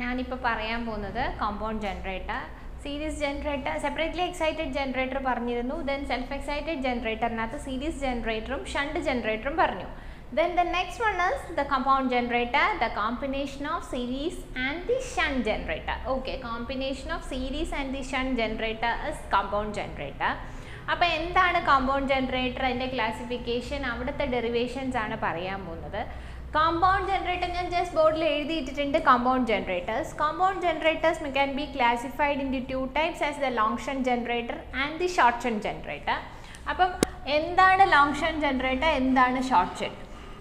ഞാനിപ്പോൾ പറയാൻ പോകുന്നത് compound generator series generator separately excited generator പറഞ്ഞിരുന്നു ദെൻ സെൽഫ് എക്സൈറ്റഡ് ജനറേറ്ററിനകത്ത് സീരീസ് ജനറേറ്ററും ഷണ്ട് ജനറേറ്ററും പറഞ്ഞു then the next one is the compound generator the combination of series and the shunt generator okay combination of series and the shunt generator is compound generator അപ്പോൾ എന്താണ് compound generator അതിൻ്റെ classification അവിടുത്തെ derivations ആണ് പറയാൻ പോകുന്നത് compound generator ഞാൻ just ബോർഡിൽ എഴുതിയിട്ടിട്ടുണ്ട് compound generators compound generators can be classified in two types as the long shunt generator and the short shunt generator അപ്പം എന്താണ് ലോങ് ഷൻ ജനറേറ്റർ എന്താണ് ഷോർട്ട് ഷൻ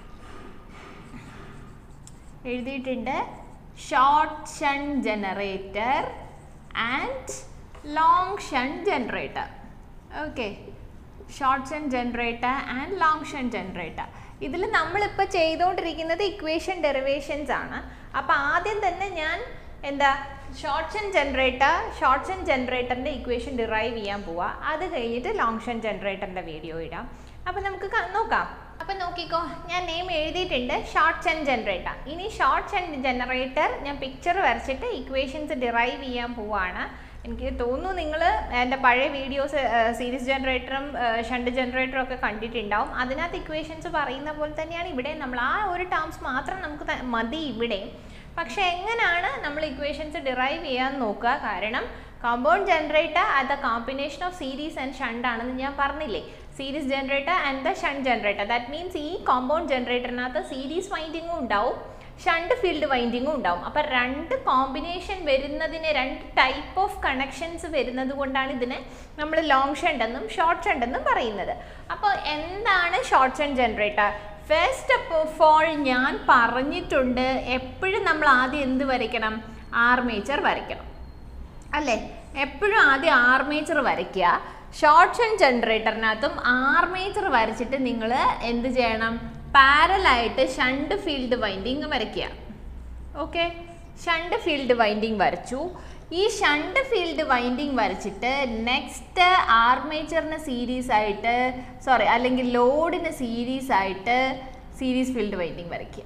എഴുതിയിട്ടുണ്ട് short shunt generator and long shunt generator okay short shunt generator and long shunt generator ഇതിൽ നമ്മളിപ്പോൾ ചെയ്തുകൊണ്ടിരിക്കുന്നത് equation derivations ആണ് അപ്പോൾ ആദ്യം തന്നെ ഞാൻ എന്താ ഷോർട്ട് ഷൻ ജനറേറ്റർ ഷോർട്ട് ഷൻ ജനറേറ്ററിൻ്റെ ഇക്വേഷൻ ഡിറൈവ് ചെയ്യാൻ പോവാം അത് കഴിഞ്ഞിട്ട് ലോങ് ഷൻ ജനറേറ്ററിൻ്റെ വീഡിയോ ഇടാം അപ്പോൾ നമുക്ക് ക- നോക്കാം അപ്പം നോക്കിക്കോ ഞാൻ നെയിം എഴുതിയിട്ടുണ്ട് ഷോർട്ട് ഷൻ ജനറേറ്റർ ഇനി ഷോർട്ട് ഷൻ ജനറേറ്റർ ഞാൻ പിക്ചർ വരച്ചിട്ട് ഇക്വേഷൻസ് ഡിറൈവ് ചെയ്യാൻ പോവാണ് എനിക്ക് തോന്നുന്നു നിങ്ങൾ എൻ്റെ പഴയ വീഡിയോസ് സീരീസ് ജനറേറ്ററും ഷണ്ട് ജനറേറ്ററും ഒക്കെ കണ്ടിട്ടുണ്ടാവും അതിനകത്ത് ഇക്വേഷൻസ് പറയുന്ന പോലെ തന്നെയാണ് ഇവിടെ നമ്മൾ ആ ഒരു ടേംസ് മാത്രം നമുക്ക് ത- മതി ഇവിടെ പക്ഷെ എങ്ങനെയാണ് നമ്മൾ ഇക്വേഷൻസ് ഡിറൈവ് ചെയ്യാൻ നോക്കുക കാരണം കോമ്പൗണ്ട് ജനറേറ്റർ അത് the combination of series and shunt ആണെന്ന് ഞാൻ പറഞ്ഞില്ലേ series generator and the shunt generator that means ഈ കോമ്പൗണ്ട് ജനറേറ്ററിനകത്ത് സീരീസ് വൈൻഡിങ്ങും ഉണ്ടാവും ഷണ്ട് ഫീൽഡ് വൈൻഡിങ്ങും ഉണ്ടാവും അപ്പം രണ്ട് കോമ്പിനേഷൻ വരുന്നതിന് രണ്ട് ടൈപ്പ് ഓഫ് കണക്ഷൻസ് വരുന്നത് കൊണ്ടാണ് ഇതിനെ നമ്മൾ ലോങ് ഷണ്ട് എന്നും ഷോർട്ട് ഷണ്ട് എന്നും പറയുന്നത് അപ്പോൾ എന്താണ് short shunt generator first of all ഞാൻ പറഞ്ഞിട്ടുണ്ട് എപ്പോഴും നമ്മൾ ആദ്യം എന്ത് വരയ്ക്കണം ആർമേച്ചർ വരയ്ക്കണം അല്ലേ എപ്പോഴും ആദ്യം ആർമേച്ചർ വരയ്ക്കുക ഷോർട്ട് ഷൻ ജനറേറ്ററിനകത്തും ആർമേച്ചർ വരച്ചിട്ട് നിങ്ങൾ എന്ത് ചെയ്യണം പാരലായിട്ട് ഷണ്ട് ഫീൽഡ് വൈൻഡിങ് വരയ്ക്കുക ഓക്കെ ഷണ്ട് ഫീൽഡ് വൈൻഡിങ് വരച്ചു ഈ ഷണ്ട് ഫീൽഡ് വൈൻഡിങ് വരച്ചിട്ട് നെക്സ്റ്റ് ആർമേച്ചറിന് സീരീസ് ആയിട്ട് സോറി അല്ലെങ്കിൽ ലോഡിന് സീരീസ് ആയിട്ട് സീരീസ് ഫീൽഡ് വൈൻഡിങ് വരയ്ക്കുക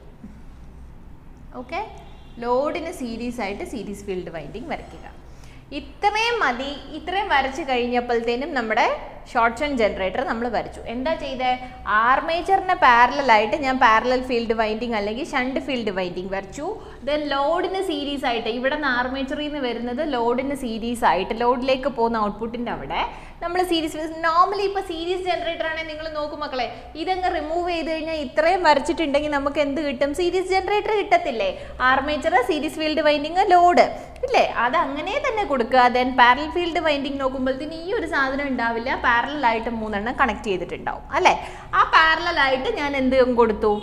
ഓക്കെ ലോഡിന് സീരീസ് ആയിട്ട് സീരീസ് ഫീൽഡ് വൈൻഡിങ് വരയ്ക്കുക ഇത്രയും മതി ഇത്രയും വരച്ച് കഴിഞ്ഞപ്പോഴത്തേനും നമ്മുടെ ഷോർട്ട് ഷൻ ജനറേറ്റർ നമ്മൾ വരച്ചു എന്താ ചെയ്തേ ആർമേച്ചറിന് പാരലായിട്ട് ഞാൻ പാരലൽ ഫീൽഡ് വൈൻഡിങ് അല്ലെങ്കിൽ ഷണ്ട് ഫീൽഡ് വൈൻഡിങ് വരച്ചു ദെൻ ലോഡിന് സീരീസ് ആയിട്ട് ഇവിടെ നിന്ന് ആർമേച്ചറിൽ നിന്ന് വരുന്നത് ലോഡിന് സീരീസ് ആയിട്ട് ലോഡിലേക്ക് പോകുന്ന ഔട്ട്പുട്ടിൻ്റെ അവിടെ നമ്മൾ സീരീസ് നോർമലി ഇപ്പോൾ സീരീസ് ജനറേറ്റർ ആണെങ്കിൽ നിങ്ങൾ നോക്കും മക്കളെ ഇതങ്ങ് റിമൂവ് ചെയ്ത് കഴിഞ്ഞാൽ ഇത്രയും വരച്ചിട്ടുണ്ടെങ്കിൽ നമുക്ക് എന്ത് കിട്ടും സീരീസ് ജനറേറ്റർ കിട്ടത്തില്ലേ armature series field winding load ഇല്ലേ അത് അങ്ങനെ തന്നെ കൊടുക്കുക ദെൻ പാരൽ ഫീൽഡ് വൈൻഡിങ് നോക്കുമ്പോഴത്തേന് ഈ ഒരു സാധനം ഉണ്ടാവില്ല പാരലൽ ആയിട്ട് മൂന്നെണ്ണം കണക്ട് ചെയ്തിട്ടുണ്ടാവും അല്ലേ ആ പാരലൽ ആയിട്ട് ഞാൻ എന്ത് കൊടുത്തു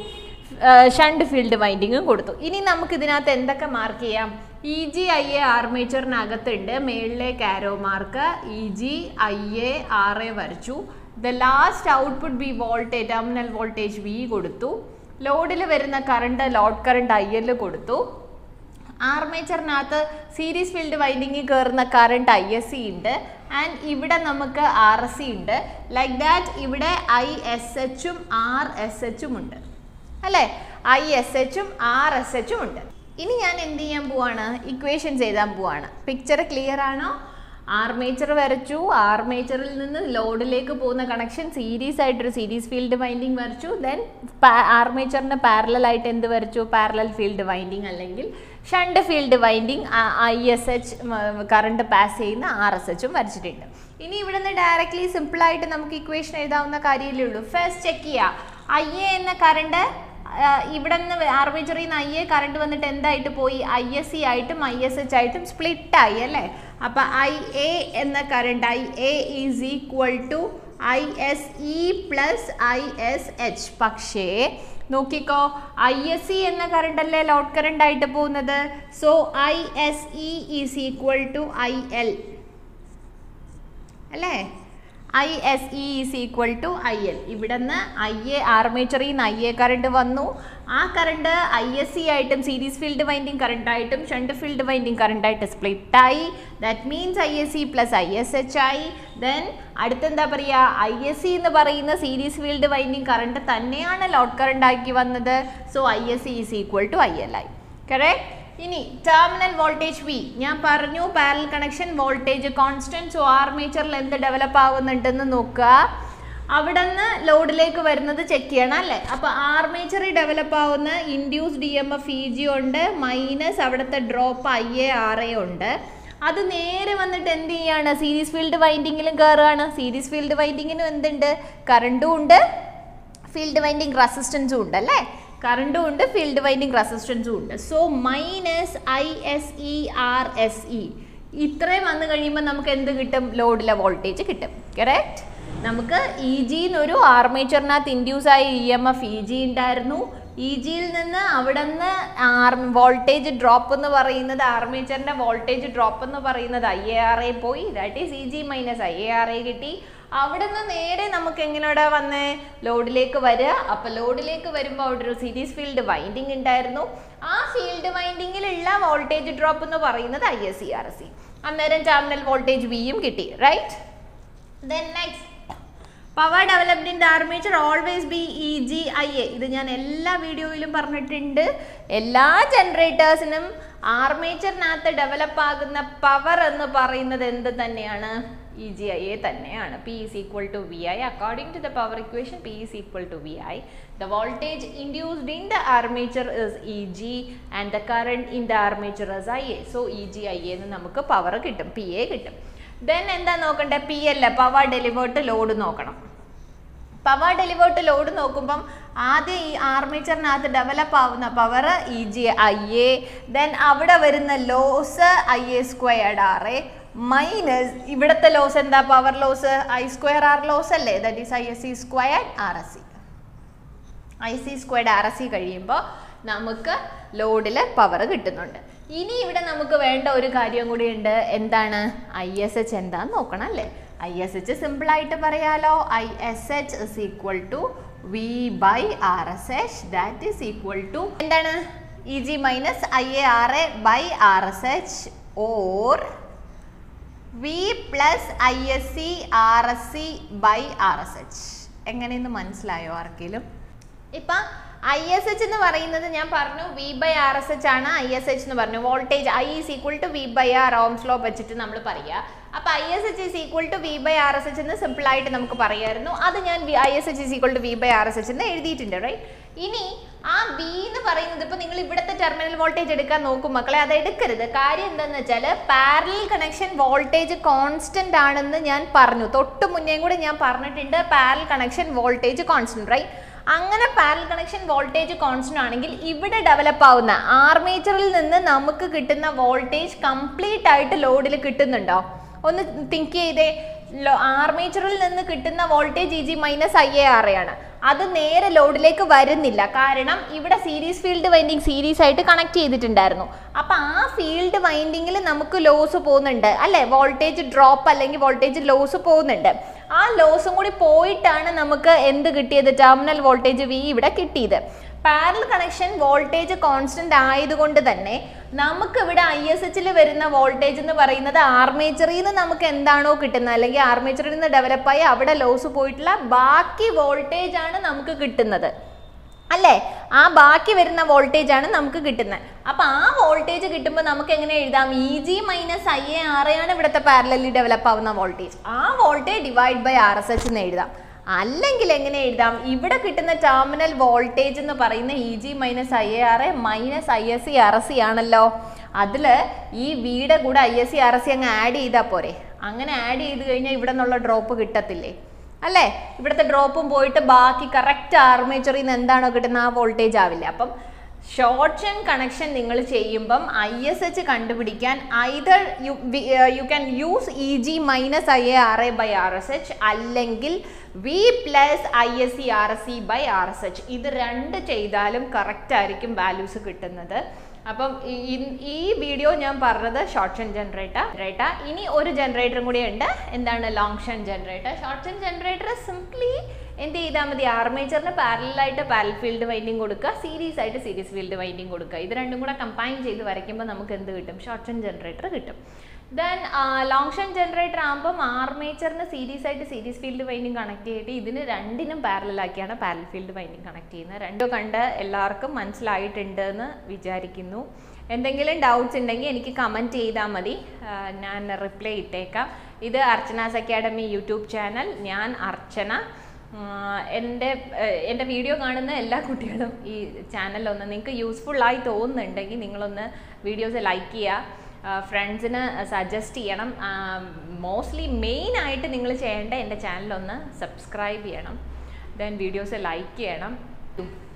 ഷണ്ട് ഫീൽഡ് വൈൻഡിങ്ങും കൊടുത്തു ഇനി നമുക്ക് ഇതിനകത്ത് എന്തൊക്കെ മാർക്ക് ചെയ്യാം ഇ ജി ഐ എ ആർമേച്ചറിനകത്തുണ്ട് മേളിലേക്ക് arrow mark E G I A R A വരച്ചു the last output be voltage terminal voltage V കൊടുത്തു ലോഡിൽ വരുന്ന current load current I L കൊടുത്തു ആർമേച്ചറിനകത്ത് സീരീസ് ഫീൽഡ് വൈൻഡിങ്ങിൽ കയറുന്ന കറണ്ട് ഐ എസ് സി ഉണ്ട് ആൻഡ് ഇവിടെ നമുക്ക് ആർ എസ് സി ഉണ്ട് ലൈക്ക് ദാറ്റ് ഇവിടെ ഐ എസ് എച്ചും ആർ എസ് എച്ചും ഉണ്ട് അല്ലേ ഐ എസ് എച്ചും ആർ എസ് എച്ചും ഉണ്ട് ഇനി ഞാൻ എന്ത് ചെയ്യാൻ പോവാണ് ഇക്വേഷൻസ് എഴുതാൻ പോവാണ് പിക്ചർ ക്ലിയർ ആണോ ആർമേച്ചർ വരച്ചു ആർമേച്ചറിൽ നിന്ന് ലോഡിലേക്ക് പോകുന്ന കണക്ഷൻ സീരീസ് ആയിട്ടൊരു സീരീസ് ഫീൽഡ് വൈൻഡിങ് വരച്ചു ദെൻ ആർമേച്ചറിന് പാരലൽ ആയിട്ട് എന്ത് വരച്ചു പാരലൽ ഫീൽഡ് വൈൻഡിങ് അല്ലെങ്കിൽ shunt field winding I S H current pass ചെയ്യുന്ന ആർ എസ് എച്ചും വരച്ചിട്ടുണ്ട് ഇനി ഇവിടെ നിന്ന് ഡയറക്റ്റ്ലി സിമ്പിളായിട്ട് നമുക്ക് ഇക്വേഷൻ എഴുതാവുന്ന കാര്യമല്ലേ ഉള്ളൂ ഫസ്റ്റ് ചെക്ക് ചെയ്യുക ഐ എ എന്ന കറണ്ട് ഇവിടെ നിന്ന് ആർമേച്ചറിൽ നിന്ന് ഐ എ കറണ്ട് വന്നിട്ട് എന്തായിട്ട് പോയി ഐ എസ് സി ആയിട്ടും ഐ എസ് എച്ച് ആയിട്ടും സ്പ്ലിറ്റ് ആയി അല്ലേ അപ്പം ഐ എ എന്ന current I A is equal to I S E plus I S H പക്ഷേ നോക്കിക്കോ ഐ എസ് സി എന്ന കറണ്ട് അല്ലേ ലോഡ് കറണ്ട് ആയിട്ട് പോകുന്നത് so I S E is equal to I L അല്ലേ I S E is equal to I L ഇവിടെ നിന്ന് I A ആർമേച്ചറിൽ നിന്ന് ഐ എ കറണ്ട് വന്നു ആ കറണ്ട് ഐ എസ് സി ആയിട്ടും സീരീസ് ഫീൽഡ് വൈൻഡിങ് കറണ്ട് ആയിട്ടും ഷണ്ട് ഫീൽഡ് വൈൻഡിങ് കറണ്ട് ആയിട്ട് split ആയി that means I S C plus I S H ആയി ദെൻ അടുത്തെന്താ പറയുക ഐ എസ് സി എന്ന് പറയുന്ന സീരീസ് ഫീൽഡ് വൈൻഡിങ് കറണ്ട് തന്നെയാണ് ലോഡ് കറണ്ട് ആക്കി വന്നത് so I S C is equal to I L ആയി കറക്റ്റ് ഇനി ടെർമിനൽ വോൾട്ടേജ് വി ഞാൻ പറഞ്ഞു parallel connection voltage constant so ആർമേച്ചറിൽ എന്ത് ഡെവലപ്പ് ആവുന്നുണ്ടെന്ന് നോക്കുക അവിടെ നിന്ന് ലോഡിലേക്ക് വരുന്നത് ചെക്ക് ചെയ്യണം അല്ലേ അപ്പോൾ ആർമേച്ചറിൽ ഡെവലപ്പ് ആവുന്ന induced M F E G ഉണ്ട് മൈനസ് അവിടുത്തെ drop I A R A ഉണ്ട് അത് നേരെ വന്നിട്ട് എന്ത് ചെയ്യാണ് സീരീസ് ഫീൽഡ് വൈൻഡിങ്ങിലും കയറുകയാണ് സീരീസ് ഫീൽഡ് വൈൻഡിങ്ങിനും എന്തുണ്ട് കറണ്ടും ഉണ്ട് ഫീൽഡ് വൈൻഡിങ് റെസിസ്റ്റൻസും ഉണ്ട് അല്ലേ കറണ്ടും ഉണ്ട് ഫീൽഡ് വൈൻഡിങ് റെസിസ്റ്റൻസും ഉണ്ട് so minus I S E R S E ഇത്രയും വന്നു കഴിയുമ്പോൾ നമുക്ക് എന്ത് കിട്ടും ലോഡിലെ വോൾട്ടേജ് കിട്ടും കറക്റ്റ് നമുക്ക് ഇ ജിന്നൊരു ആർമേച്ചറിനകത്ത് ഇൻഡ്യൂസ് ആയ E M F E G ഉണ്ടായിരുന്നു ഇ ജിയിൽ നിന്ന് അവിടെ നിന്ന് ആർ വോൾട്ടേജ് ഡ്രോപ്പ് എന്ന് പറയുന്നത് ആർമേച്ചറിൻ്റെ വോൾട്ടേജ് ഡ്രോപ്പ് എന്ന് പറയുന്നത് ഐ എ ആർ എ പോയി that is E G minus I A R A കിട്ടി അവിടെ നിന്ന് നേരെ നമുക്ക് എങ്ങനെയോടെ വന്നേ ലോഡിലേക്ക് വരിക അപ്പോൾ ലോഡിലേക്ക് വരുമ്പോൾ അവിടെ ഒരു സീരീസ് ഫീൽഡ് വൈൻഡിങ് ഉണ്ടായിരുന്നു ആ ഫീൽഡ് വൈൻഡിങ്ങിലുള്ള വോൾട്ടേജ് ഡ്രോപ്പ് എന്ന് പറയുന്നത് I S C R C അന്നേരം ടെർമിനൽ വോൾട്ടേജ് വിയും കിട്ടി right then next power developed in the armature always be E G I A ഇത് ഞാൻ എല്ലാ വീഡിയോയിലും പറഞ്ഞിട്ടുണ്ട് എല്ലാ ജനറേറ്റേഴ്സിനും ആർമേച്ചറിനകത്ത് ഡെവലപ്പ് ആകുന്ന പവർ എന്ന് പറയുന്നത് എന്ത് തന്നെയാണ് ഇ ജി ഐ എ തന്നെയാണ് P is equal to V I according to the power equation P is equal to V I the voltage induced in the armature is E G and the current in the armature is I A so E G I എന്ന് നമുക്ക് power കിട്ടും P A കിട്ടും then എന്താ നോക്കണ്ടേ P അല്ല power delivered load നോക്കണം power delivered load നോക്കുമ്പം ആദ്യം ഈ ആർമേച്ചറിനകത്ത് ഡെവലപ്പ് ആവുന്ന power E G I A then അവിടെ വരുന്ന loss I A squared R A minus ഇവിടുത്തെ ലോസ് എന്താ power loss I square R loss അല്ലേ that is I S C squared R S C I C squared R S C കഴിയുമ്പോൾ നമുക്ക് ലോഡിൽ power കിട്ടുന്നുണ്ട് ഇനി ഇവിടെ നമുക്ക് വേണ്ട ഒരു കാര്യം കൂടി ഉണ്ട് എന്താണ് ഐ എസ് എച്ച് എന്താന്ന് നോക്കണം അല്ലേ ഐ എസ് എച്ച് സിമ്പിളായിട്ട് പറയാലോ I S H is equal to V by R S H that is equal to എന്താണ് E G minus I A R A by R S H or V plus I S C R S C by R S H എങ്ങനെയെന്ന് മനസ്സിലായോ ആർക്കെങ്കിലും ഇപ്പം I S H എന്ന് പറയുന്നത് ഞാൻ പറഞ്ഞു V by R S H ആണ് I S H എന്ന് പറഞ്ഞു voltage I is equal to V by R ohm's law വെച്ചിട്ട് നമ്മൾ പറയുക അപ്പോൾ I S H is equal to V by R S H എന്ന് സിമ്പിളായിട്ട് നമുക്ക് പറയായിരുന്നു അത് ഞാൻ I S H is equal to V by R S H എന്ന് എഴുതിയിട്ടുണ്ട് റൈറ്റ് ഇനി ആ ബി എന്ന് പറയുന്നത് ഇപ്പോൾ നിങ്ങൾ ഇവിടുത്തെ ടെർമിനൽ വോൾട്ടേജ് എടുക്കാൻ നോക്കും മക്കളെ അത് എടുക്കരുത് കാര്യം എന്താണെന്ന് വെച്ചാൽ പാരലൽ കണക്ഷൻ വോൾട്ടേജ് കോൺസ്റ്റന്റ് ആണെന്ന് ഞാൻ പറഞ്ഞു തൊട്ട് മുന്നേയും കൂടെ ഞാൻ പറഞ്ഞിട്ടുണ്ട് parallel connection voltage constant right അങ്ങനെ പാരൽ കണക്ഷൻ വോൾട്ടേജ് കോൺസ്റ്റന്റ് ആണെങ്കിൽ ഇവിടെ ഡെവലപ്പ് ആവുന്ന ആർമേച്ചറിൽ നിന്ന് നമുക്ക് കിട്ടുന്ന വോൾട്ടേജ് കംപ്ലീറ്റ് ആയിട്ട് ലോഡിൽ കിട്ടുന്നുണ്ടോ ഒന്ന് തിങ്ക് ചെയ്തേ ആർമേച്ചറിൽ നിന്ന് കിട്ടുന്ന voltage E G minus I A R ആണ് അത് നേരെ ലോഡിലേക്ക് വരുന്നില്ല കാരണം ഇവിടെ സീരീസ് ഫീൽഡ് വൈൻഡിങ് സീരീസ് ആയിട്ട് കണക്ട് ചെയ്തിട്ടുണ്ടായിരുന്നു അപ്പൊ ആ ഫീൽഡ് വൈൻഡിങ്ങിൽ നമുക്ക് ലോസ് പോകുന്നുണ്ട് അല്ലെ വോൾട്ടേജ് ഡ്രോപ്പ് അല്ലെങ്കിൽ വോൾട്ടേജ് ലോസ് പോകുന്നുണ്ട് ആ ലോസും കൂടി പോയിട്ടാണ് നമുക്ക് എന്ത് കിട്ടിയത് ടെർമിനൽ വോൾട്ടേജ് വി ഇവിടെ കിട്ടിയത് പാരൽ കണക്ഷൻ വോൾട്ടേജ് കോൺസ്റ്റന്റ് ആയതുകൊണ്ട് തന്നെ നമുക്ക് ഇവിടെ ഐ എസ് എച്ചിൽ വരുന്ന വോൾട്ടേജ് എന്ന് പറയുന്നത് ആർമേച്ചറിൽ നിന്ന് നമുക്ക് എന്താണോ കിട്ടുന്നത് അല്ലെങ്കിൽ ആർമേച്ചറിൽ നിന്ന് ഡെവലപ്പായി അവിടെ ലോസ് പോയിട്ടുള്ള ബാക്കി വോൾട്ടേജ് ആണ് നമുക്ക് കിട്ടുന്നത് അല്ലേ ആ ബാക്കി വരുന്ന വോൾട്ടേജ് ആണ് നമുക്ക് കിട്ടുന്നത് അപ്പൊ ആ വോൾട്ടേജ് കിട്ടുമ്പോൾ നമുക്ക് എങ്ങനെ എഴുതാം E G minus I A R ആണ് ഇവിടുത്തെ പാരലലി ഡെവലപ്പ് ആവുന്ന വോൾട്ടേജ് ആ voltage divide by R S H എന്ന് എഴുതാം അല്ലെങ്കിൽ എങ്ങനെ എഴുതാം ഇവിടെ കിട്ടുന്ന ടെർമിനൽ വോൾട്ടേജ് എന്ന് പറയുന്ന E G minus I A R A minus I S C R S C ആണല്ലോ അതിൽ ഈ വീടെ കൂടെ I S C R S C അങ്ങ് ആഡ് ചെയ്താൽ പോരെ അങ്ങനെ ആഡ് ചെയ്ത് കഴിഞ്ഞാൽ ഇവിടെ നിന്നുള്ള ഡ്രോപ്പ് കിട്ടത്തില്ലേ അല്ലേ ഇവിടുത്തെ ഡ്രോപ്പും പോയിട്ട് ബാക്കി കറക്റ്റ് ആർമേച്ചറിൽ നിന്ന് എന്താണോ കിട്ടുന്ന ആ വോൾട്ടേജ് ആവില്ല അപ്പം ഷോർട്ട് ഷൻ കണക്ഷൻ നിങ്ങൾ ചെയ്യുമ്പം ഐ എസ് എച്ച് കണ്ടുപിടിക്കാൻ either you you can use E G minus I A R A by R S H അല്ലെങ്കിൽ V plus I S C R S C by R S H ഇത് രണ്ട് ചെയ്താലും correct ആയിരിക്കും values കിട്ടുന്നത് അപ്പം ഈ- ഈ- ഈ വീഡിയോ ഞാൻ പറഞ്ഞത് ഷോർട്ട് ഷൻ ജനറേറ്റർ ജനറേറ്റർ ഇനി ഒരു ജനറേറ്ററും കൂടി ഉണ്ട് എന്താണ് long shunt generator short shunt generator simply എന്ത് ചെയ്താൽ മതി ആർമേച്ചറിന് പാരലായിട്ട് പാരൽ ഫീൽഡ് വൈൻഡിങ് കൊടുക്കുക സീരീസ് ആയിട്ട് സീരീസ് ഫീൽഡ് വൈൻഡിങ് കൊടുക്കുക ഇത് രണ്ടും കൂടെ കമ്പൈൻ ചെയ്ത് വരയ്ക്കുമ്പോൾ നമുക്ക് എന്ത് കിട്ടും ഷോർട്ട് ഷൻ ജനറേറ്റർ കിട്ടും ദെൻ ലോങ് ഷൻ ജനറേറ്റർ ആകുമ്പം ആർമേച്ചറിന് സീരീസ് ആയിട്ട് സീരീസ് ഫീൽഡ് വൈൻഡിങ് കണക്ട് ചെയ്തിട്ട് ഇതിന് രണ്ടിനും പാരലൽ ആക്കിയാണ് പാരൽ ഫീൽഡ് വൈൻഡിങ് കണക്ട് ചെയ്യുന്നത് രണ്ടും കണ്ട് എല്ലാവർക്കും മനസ്സിലായിട്ടുണ്ട് എന്ന് വിചാരിക്കുന്നു എന്തെങ്കിലും ഡൗട്ട്സ് ഉണ്ടെങ്കിൽ എനിക്ക് കമൻറ്റ് ചെയ്താൽ മതി ആ, ഞാൻ റിപ്ലൈ ഇട്ടേക്കാം ഇത് അർച്ചനാസ് അക്കാഡമി യൂട്യൂബ് ചാനൽ ഞാൻ അർച്ചന ആഹ് എൻ്റെ ഏഹ് എൻ്റെ വീഡിയോ കാണുന്ന എല്ലാ കുട്ടികളും ഈ ചാനലൊന്ന് നിങ്ങൾക്ക് യൂസ്ഫുള്ളായി തോന്നുന്നുണ്ടെങ്കിൽ നിങ്ങളൊന്ന് വീഡിയോസ് ലൈക്ക് ചെയ്യുക ഫ്രണ്ട്സിന് സജസ്റ്റ് ചെയ്യണം മോസ്റ്റ്ലി മെയിനായിട്ട് നിങ്ങൾ ചെയ്യേണ്ട എൻ്റെ ചാനലൊന്ന് സബ്സ്ക്രൈബ് ചെയ്യണം ദെൻ വീഡിയോസ് ലൈക്ക് ചെയ്യണം